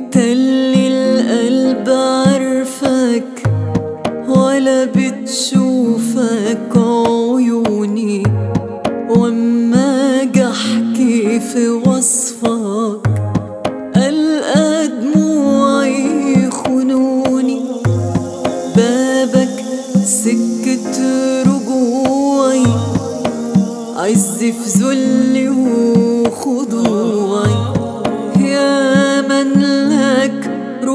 انت اللي القلب عارفك ولا بتشوفك عيوني واما اجي احكي في وصفك القى دموعي يخونوني بابك سكة رجوعي عز في ذلي وخضوعي يا من لك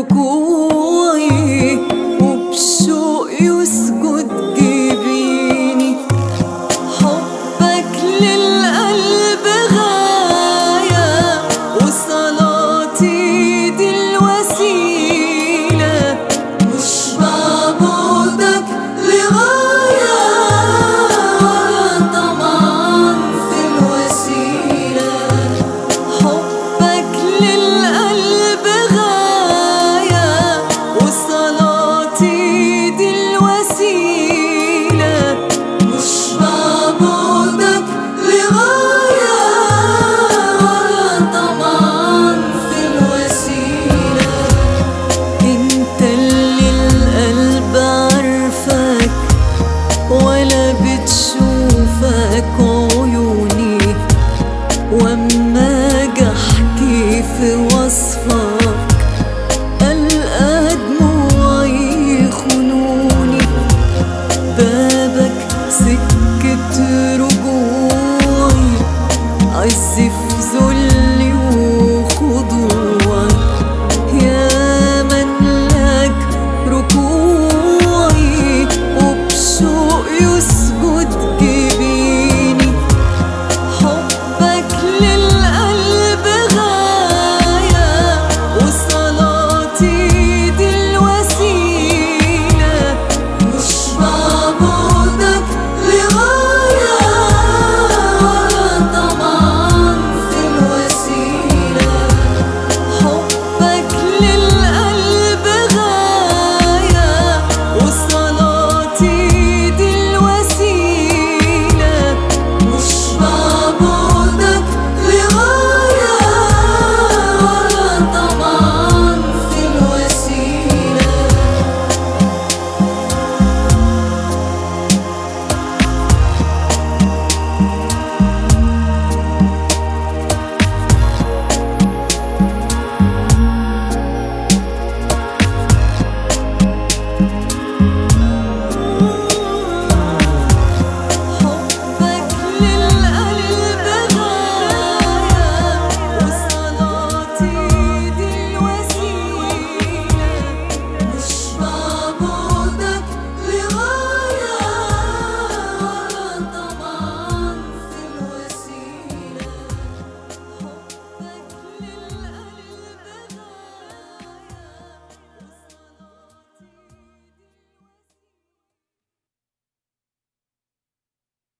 ركوعي وبشوق يسجد جبيني حبك للقلب غاية وصلاتي دي الوسيلة مش بعبدك لغاية ولا طمعان في الوسيلة حبك للقلب غاية وصلاتي دي الوسيلة مش بعبدك لغاية ولا طمعان في الوسيلة انت اللي القلب عارفك ولا بتشوفك عيوني واما اجي احكي في وصفك القى دموعي يخونوني بابك سكة رجوعي عز في ذل